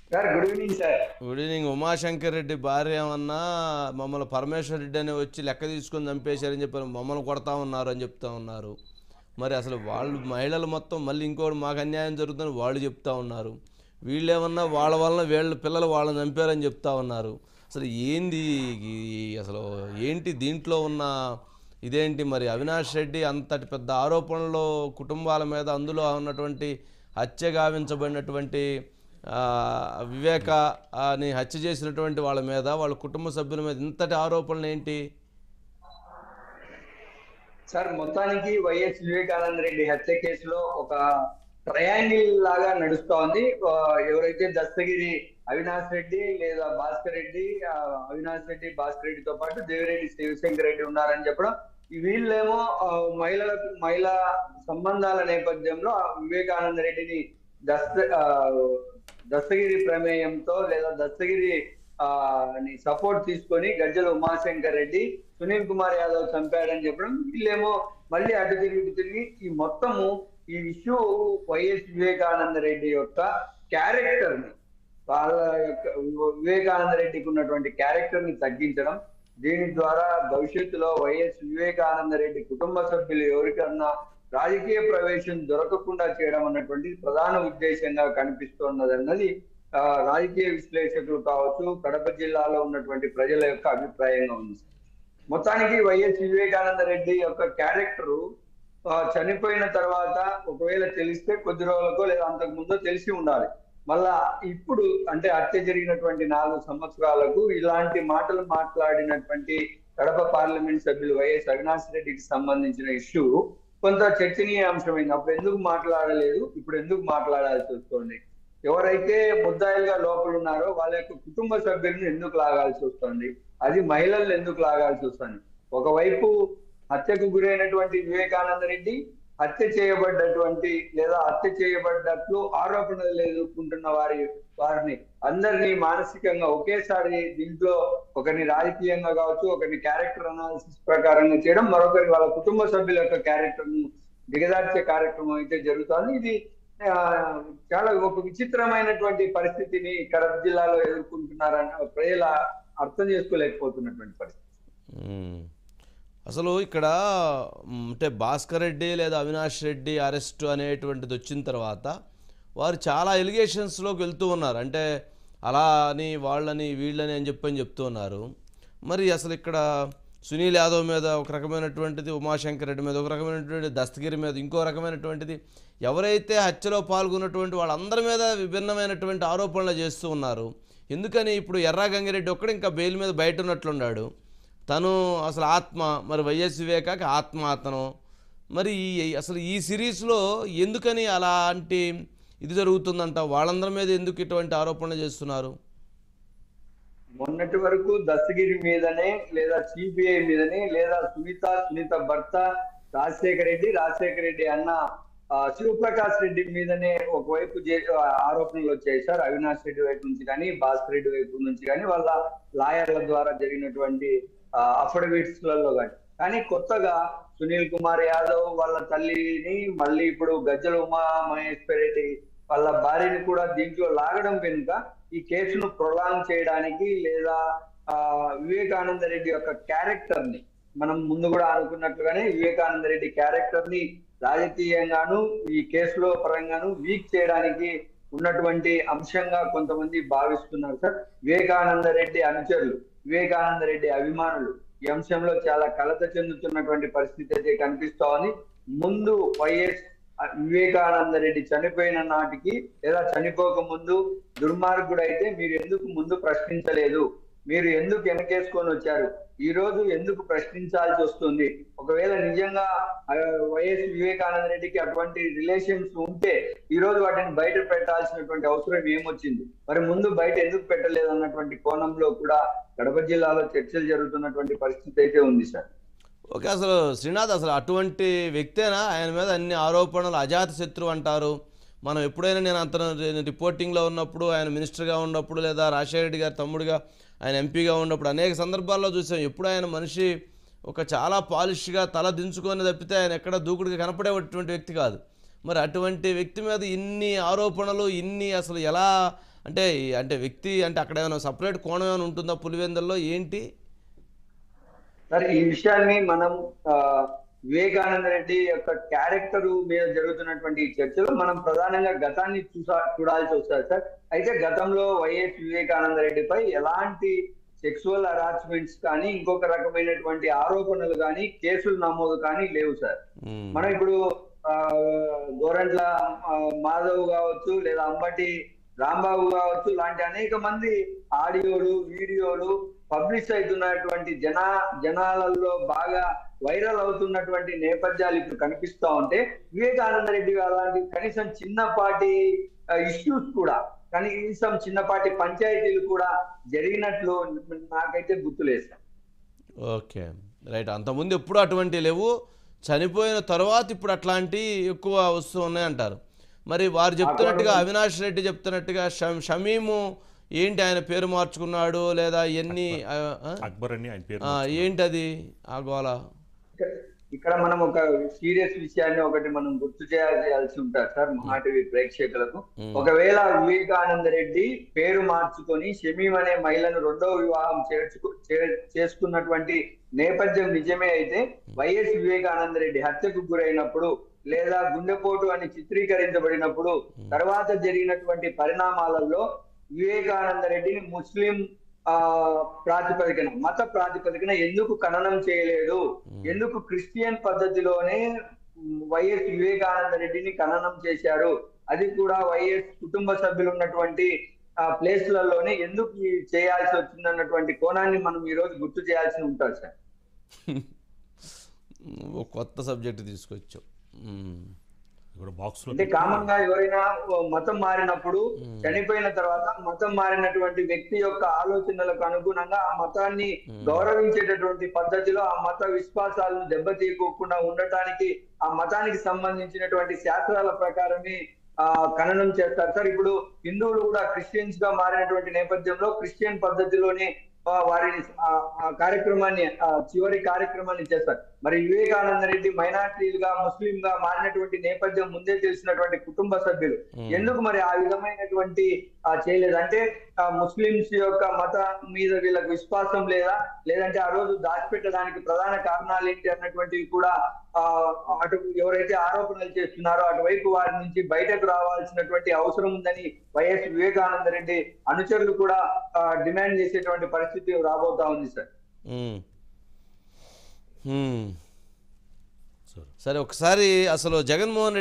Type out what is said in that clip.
Sir good evening sir good evening Umashankar Reddy భార్య ఏమన్నా మమ్మల్ని పరమేశ్వర్ రెడ్డి అని వచ్చి లెక్క తీసుకొని చంపేశారని చెప్పి మమ్మల్ని కొడతా ఉన్నారు అని చెప్తా ఉన్నారు మరి అసలు వాళ్ళు మహిళలు మొత్తం మళ్ళీ ఇంకోటి మాకు అన్యాయం జరుగుతుందని వాళ్ళు చెప్తా ఉన్నారు వీళ్ళు ఏమన్నా వాళ్ళ వలన వీళ్ళ పిల్లలు వాళ్ళని చంపారని చెప్తా ఉన్నారు అసలు ఏంది ఈ అసలు ఏంటి దీంట్లో ఉన్న ఇదేంటి మరి అవినాష్ రెడ్డి అంతటి పెద్ద ఆరోపణలు కుటుంబాల మీద అందులో ఉన్నటువంటి హత్య గావించబడినటువంటి ఆ, వివేక అని హత్య చేసినటువంటి వాళ్ళ మీద వాళ్ళ కుటుంబ సభ్యుల మీద ఇంతటి ఆరోపణలు ఏంటి సార్ మొత్తానికి వైఎస్ వివేకానంద రెడ్డి హత్య కేసులో ఒక ట్రయాంగిల్ లాగా నడుస్తా ఉంది ఆ, ఎవరైతే దస్తగిరి అవినాష్ రెడ్డి లేదా భాస్కర్ రెడ్డి ఆ, అవినాష్ రెడ్డి భాస్కర్ రెడ్డితో పాటు దేవిరెడ్డి శివశంకర్ రెడ్డి ఉన్నారని చెప్పడం ఈ వీళ్ళేమో ఆ, మహిళలకు మహిళా సంబంధాల నేపథ్యంలో ఆ వివేకానంద రెడ్డిని దస్త ఆ, దస్తగిరి ప్రమేయంతో లేదా దస్తగిరి ఆ ని సపోర్ట్ తీసుకొని గజ్జల ఉమాశంకర్ రెడ్డి సునీల్ కుమార్ యాదవ్ చంపాడని చెప్పడం వీళ్ళేమో మళ్ళీ అటు తిరిగి ఇటు తిరిగి ఈ మొత్తము ఈ ఇష్యూ వైఎస్ వివేకానంద రెడ్డి యొక్క క్యారెక్టర్ ని వాళ్ళ యొక్క వివేకానంద రెడ్డికి ఉన్నటువంటి క్యారెక్టర్ ని తగ్గించడం దీని ద్వారా భవిష్యత్తులో వైఎస్ వివేకానంద రెడ్డి కుటుంబ సభ్యులు ఎవరికన్నా రాజకీయ ప్రవేశం దొరకకుండా చేయడం అన్నటువంటి ప్రధాన ఉద్దేశంగా కనిపిస్తున్నది అన్నది ఆ, రాజకీయ విశ్లేషకులు కావచ్చు కడప జిల్లాలో ఉన్నటువంటి ప్రజల యొక్క అభిప్రాయంగా ఉంది మొత్తానికి వైఎస్ వివేకానంద రెడ్డి యొక్క క్యారెక్టరు ఆ, చనిపోయిన తర్వాత ఒకవేళ తెలిస్తే కొద్ది రోజులకో లేదా అంతకు ముందో తెలిసి ఉండాలి మళ్ళా ఇప్పుడు అంటే హత్య జరిగినటువంటి నాలుగు సంవత్సరాలకు ఇలాంటి మాటలు మాట్లాడినటువంటి కడప పార్లమెంట్ సభ్యులు వైఎస్ అవినాష్ రెడ్డికి సంబంధించిన ఇష్యూ కొంత చర్చనీయాంశమైంది అప్పుడు ఎందుకు మాట్లాడలేదు ఇప్పుడు ఎందుకు మాట్లాడాల్సి వస్తుంది ఎవరైతే ముద్దాయిలుగా లోపల ఉన్నారో వాళ్ళ యొక్క కుటుంబ సభ్యులను ఎందుకు లాగాల్సి వస్తుంది అది మహిళలను ఎందుకు లాగాల్సి వస్తుంది ఒకవైపు హత్యకు గురైనటువంటి వివేకానంద రెడ్డి హత్య చేయబడ్డటువంటి లేదా హత్య చేయబడ్డట్లు ఆరోపణలు ఎదుర్కొంటున్న వారి వారిని అందరినీ మానసికంగా ఒకేసారి దీంట్లో ఒకరిని రాజకీయంగా కావచ్చు ఒకరిని క్యారెక్టర్ అనాలిసిస్ ప్రకారంగా చేయడం మరొకరి వాళ్ళ కుటుంబ సభ్యుల యొక్క క్యారెక్టర్ ను దిగజార్చే కార్యక్రమం అయితే జరుగుతోంది ఇది ఆ, చాలా ఒక విచిత్రమైనటువంటి పరిస్థితిని కడప జిల్లాలో ఎదుర్కొంటున్నారని ప్రజల అర్థం చేసుకోలేకపోతున్నటువంటి పరిస్థితి మ్మ్. అసలు ఇక్కడ మ్, అంటే భాస్కర్ రెడ్డి లేదా అవినాష్ రెడ్డి అరెస్ట్ అనేటువంటిది వచ్చిన తర్వాత వారు చాలా ఎలిగేషన్స్లోకి వెళ్తూ ఉన్నారు అంటే అలా అని వాళ్ళని వీళ్ళని అని చెప్పని చెప్తూ ఉన్నారు మరి అసలు ఇక్కడ సునీల్ యాదవ్ మీద ఒక రకమైనటువంటిది ఉమాశంకర్ రెడ్డి మీద ఒక రకమైనటువంటి దస్తగిరి మీద ఇంకో రకమైనటువంటిది ఎవరైతే హత్యలో పాల్గొన్నటువంటి వాళ్ళందరి మీద విభిన్నమైనటువంటి ఆరోపణలు చేస్తూ ఉన్నారు ఎందుకని ఇప్పుడు ఎర్రా గంగిరెడ్డి ఒక్కడు ఇంకా బెయిల్ మీద బయట ఉన్నట్లున్నాడు తను అసలు ఆత్మ మరి వైఎస్ వివేకాకి ఆత్మ అతను మరి ఈ- అసలు ఈ సిరీస్లో ఎందుకని అలాంటి ఇది జరుగుతుందంట వాళ్ళందరి మీద ఎందుకు ఇటువంటి ఆరోపణలు చేస్తున్నారు మొన్నటి వరకు దస్తగిరి మీదనే లేదా సిబిఐ మీదనే లేదా సునీత సునీత భర్త రాజశేఖర రెడ్డి రాజశేఖర రెడ్డి అన్న ఆ, శివప్రకాష్ రెడ్డి మీదనే ఒకవైపు జే- ఆ, ఆరోపణలు వచ్చాయి సార్ అవినాష్ రెడ్డి వైపు నుంచి కానీ భాస్కర్ రెడ్డి వైపు నుంచి కానీ వాళ్ళ లాయర్ల ద్వారా జరిగినటువంటి అఫిడవిట్స్ లలో కానీ కానీ కొత్తగా సునీల్ కుమార్ యాదవ్ వాళ్ళ తల్లిని మళ్ళీ ఇప్పుడు గజ్జల ఉమా మహేశ్వర్ రెడ్డి వాళ్ళ భార్యని కూడా దీంట్లో లాగడం వెనుక ఈ కేసును ప్రొలాంగ్ చేయడానికి లేదా ఆ వివేకానంద రెడ్డి యొక్క క్యారెక్టర్ ని మనం ముందు కూడా అనుకున్నట్లుగానే వివేకానంద రెడ్డి క్యారెక్టర్ ని రాజకీయంగాను ఈ కేసులో పరంగాను వీక్ చేయడానికి ఉన్నటువంటి అంశంగా కొంతమంది భావిస్తున్నారు సార్ వివేకానంద రెడ్డి అనుచరులు వివేకానంద రెడ్డి అభిమానులు ఈ అంశంలో చాలా కలత చెందుతున్నటువంటి పరిస్థితి అయితే కనిపిస్తా ఉంది ముందు వైఎస్ వివేకానంద రెడ్డి చనిపోయిన నాటికి లేదా చనిపోక ముందు దుర్మార్గుడు అయితే మీరు ఎందుకు ముందు ప్రశ్నించలేదు మీరు ఎందుకు వెనకేసుకొని వచ్చారు ఈ రోజు ఎందుకు ప్రశ్నించాల్సి వస్తుంది ఒకవేళ నిజంగా ఆ, వైఎస్ వివేకానంద రెడ్డికి అటువంటి రిలేషన్స్ ఉంటే ఈ రోజు వాటిని బయట పెట్టాల్సినటువంటి అవసరం ఏమొచ్చింది మరి ముందు బయట ఎందుకు పెట్టలేదు అన్నటువంటి కోణంలో కూడా కడప జిల్లాలో చర్చలు జరుగుతున్నటువంటి పరిస్థితి అయితే ఉంది సార్ ఓకే అసలు శ్రీనాథ్ అసలు అటువంటి వ్యక్తేనా ఆయన మీద అన్ని ఆరోపణలు అజాత శత్రువు అంటారు మనం ఎప్పుడైనా నేను అంత రిపోర్టింగ్లో ఉన్నప్పుడు ఆయన మినిస్టర్గా ఉన్నప్పుడు లేదా రాజశేఖర రెడ్డి గారి తమ్ముడిగా ఆయన ఎంపీగా ఉన్నప్పుడు అనేక సందర్భాల్లో చూసాం ఎప్పుడు ఆయన మనిషి ఒక చాలా పాలిష్గా తల దించుకొని తప్పితే ఆయన ఎక్కడ దూకుడుగా కనపడేటువంటి వ్యక్తి కాదు మరి అటువంటి వ్యక్తి మీద ఇన్ని ఆరోపణలు ఇన్ని అసలు ఎలా అంటే ఈ- అంటే వ్యక్తి అంటే అక్కడ ఏమైనా సపరేట్ కోణం ఏమైనా ఉంటుందా పులివెందుల్లో ఏంటి సార్ ఈ విషయాన్ని మనం ఆ, వివేకానంద రెడ్డి యొక్క క్యారెక్టర్ మీద జరుగుతున్నటువంటి ఈ చర్చలో మనం ప్రధానంగా గతాన్ని చూసా చూడాల్సి వస్తుంది సార్ అయితే గతంలో వైఎస్ వివేకానంద రెడ్డిపై ఎలాంటి సెక్సువల్ హరాస్మెంట్స్ కానీ ఇంకొక రకమైనటువంటి ఆరోపణలు కానీ కేసులు నమోదు కానీ లేవు సార్ మ్మ్. మనం ఇప్పుడు ఆ, గోరంట్ల ఆ, మాధవ్ కావచ్చు లేదా అంబటి రాంబాబు కావచ్చు లాంటి అనేక మంది ఆడియోలు వీడియోలు పబ్లిష్ అవుతున్నటువంటి జన జనాలలో బాగా వైరల్ అవుతున్నటువంటి నేపథ్యాలు ఇప్పుడు కనిపిస్తా ఉంటే వివేకానంద రెడ్డి అలాంటి కనీసం చిన్నపాటి ఇష్యూస్ కూడా కనీసం చిన్నపాటి పంచాయతీలు కూడా జరిగినట్లు నాకైతే గుర్తులేదు సార్ ఓకే రైట్ అంతకుముందు ఎప్పుడు అటువంటి లేవు చనిపోయిన తర్వాత ఇప్పుడు అట్లాంటి ఎక్కువ వస్తూ ఉన్నాయి అంటారు మరి వారు చెప్తున్నట్టుగా అవినాష్ రెడ్డి చెప్తున్నట్టుగా షమ్ షమీము ఏంటి ఆయన పేరు మార్చుకున్నాడు లేదా ఎన్ని ఆ, ఆ? అక్బర్ అని ఆయన పేరు ఆ, ఏంటది ఆ గోల ఇక్కడ- ఇక్కడ మనం ఒక సీరియస్ విషయాన్ని ఒకటి మనం గుర్తు చేయాల్సి ఉంటుంది సార్ మహా టీవీ ప్రేక్షకులకు మ్మ్. ఒకవేళ వివేకానంద రెడ్డి పేరు మార్చుకొని షమీం అనే మహిళను రెండో వివాహం చేర్చుకు చే- చేసుకున్నటువంటి నేపథ్యం నిజమే అయితే వైఎస్ వివేకానంద రెడ్డి హత్యకు గురైనప్పుడు లేదా గుండెపోటు అని చిత్రీకరించబడినప్పుడు తర్వాత జరిగినటువంటి పరిణామాలలో వివేకానంద రెడ్డిని ముస్లిం ఆ ప్రాతిపదికన మత ప్రాతిపదికన ఎందుకు ఖననం చేయలేదు ఎందుకు క్రిస్టియన్ పద్ధతిలోనే వైఎస్ వివేకానంద రెడ్డిని ఖననం చేశారు అది కూడా వైఎస్ కుటుంబ సభ్యులు ఉన్నటువంటి ఆ ప్లేస్లలోనే ఎందుకు ఈ చేయాల్సి వచ్చిందన్నటువంటి కోణాన్ని మనం ఈ రోజు గుర్తు చేయాల్సి ఉంటుంది సార్ ఒక కొత్త సబ్జెక్ట్ తీసుకొచ్చావు మ్మ్. ఇప్పుడు బాక్స్ లో అంటే కామన్ గా ఎవరైనా ఓ మతం మారినప్పుడు చనిపోయిన తర్వాత మతం మారినటువంటి వ్యక్తి యొక్క ఆలోచనలకు అనుగుణంగా ఆ మతాన్ని గౌరవించేటటువంటి పద్ధతిలో ఆ మత విశ్వాసాలను దెబ్బతీయకోకుండా ఉండటానికి ఆ మతానికి సంబంధించినటువంటి శాస్త్రాల ప్రకారమే ఆ ఖననం చేస్తారు సార్ ఇప్పుడు హిందువులు కూడా క్రిస్టియన్స్ గా మారినటువంటి నేపథ్యంలో క్రిస్టియన్ పద్ధతిలోనే ఆ, వారిని ఆ- ఆ కార్యక్రమాన్ని ఆ చివరి కార్యక్రమాన్ని చేస్తారు మరి వివేకానంద రెడ్డి మైనార్టీలుగా ముస్లిం గా మారినటువంటి నేపథ్యం ముందే తెలిసినటువంటి కుటుంబ సభ్యులు ఎందుకు మరి ఆ విధమైనటువంటి ఆ చేయలేదు అంటే ఆ ముస్లింస్ యొక్క మత మీద వీళ్ళకి విశ్వాసం లేదా లేదంటే ఆ రోజు దాచిపెట్టడానికి ప్రధాన కారణాలు ఏంటి అన్నటువంటివి కూడా ఆ అటు ఎవరైతే ఆరోపణలు చేస్తున్నారో అటువైపు వారి నుంచి బయటకు రావాల్సినటువంటి అవసరం ఉందని వైఎస్ వివేకానంద రెడ్డి అనుచరులు కూడా ఆ, డిమాండ్ చేసేటువంటి పరిస్థితి రాబోతా ఉంది సార్ మ్మ్. మ్మ్. సరే సరే ఒకసారి అసలు జగన్మోహన్ రెడ్డి